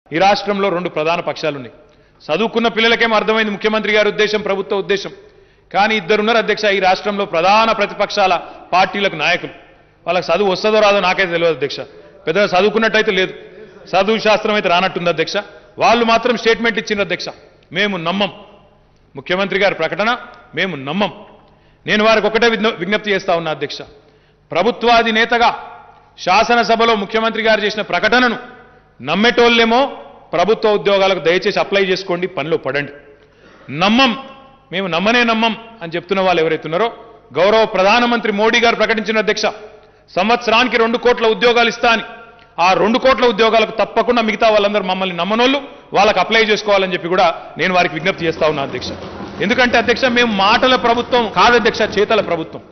ఈ రాష్ట్రంలో రెండు ప్రధాన పక్షాలు ఉన్నాయి చదువుకున్న పిల్లలకేమో అర్థమైంది ముఖ్యమంత్రి గారి ఉద్దేశం ప్రభుత్వ ఉద్దేశం కానీ ఇద్దరున్నారు అధ్యక్ష ఈ రాష్ట్రంలో ప్రధాన ప్రతిపక్షాల పార్టీలకు నాయకులు వాళ్ళకి చదువు వస్తుందో రాదో నాకైతే తెలియదు అధ్యక్ష పెద్దగా చదువుకున్నట్టయితే లేదు చదువు శాస్త్రం అయితే రానట్టుంది అధ్యక్ష వాళ్ళు మాత్రం స్టేట్మెంట్ ఇచ్చిండ్రు అధ్యక్ష మేము నమ్మం ముఖ్యమంత్రి గారి ప్రకటన మేము నమ్మం నేను వారికి ఒకటే విజ్ఞ- విజ్ఞప్తి చేస్తా ఉన్నా అధ్యక్ష ప్రభుత్వాధినేతగా శాసనసభలో ముఖ్యమంత్రి గారు చేసిన ప్రకటనను నమ్మేటోళ్ళేమో ప్రభుత్వ ఉద్యోగాలకు దయచేసి అప్లై చేసుకోండి పనిలో పడండి నమ్మం మేము నమ్మనే నమ్మం అని చెప్తున్న వాళ్ళు ఎవరైతున్నారో గౌరవ ప్రధానమంత్రి మోడీ గారు ప్రకటించిన అధ్యక్ష సంవత్సరానికి రెండు కోట్ల ఉద్యోగాలు ఇస్తా అని ఆ రెండు కోట్ల ఉద్యోగాలకు తప్పకుండా మిగతా వాళ్ళందరూ మమ్మల్ని నమ్మనోళ్ళు వాళ్ళకి అప్లై చేసుకోవాలని చెప్పి కూడా నేను వారికి విజ్ఞప్తి చేస్తా ఉన్నా అధ్యక్ష ఎందుకంటే అధ్యక్ష మేము మాటల ప్రభుత్వం కాదు అధ్యక్ష చేతల ప్రభుత్వం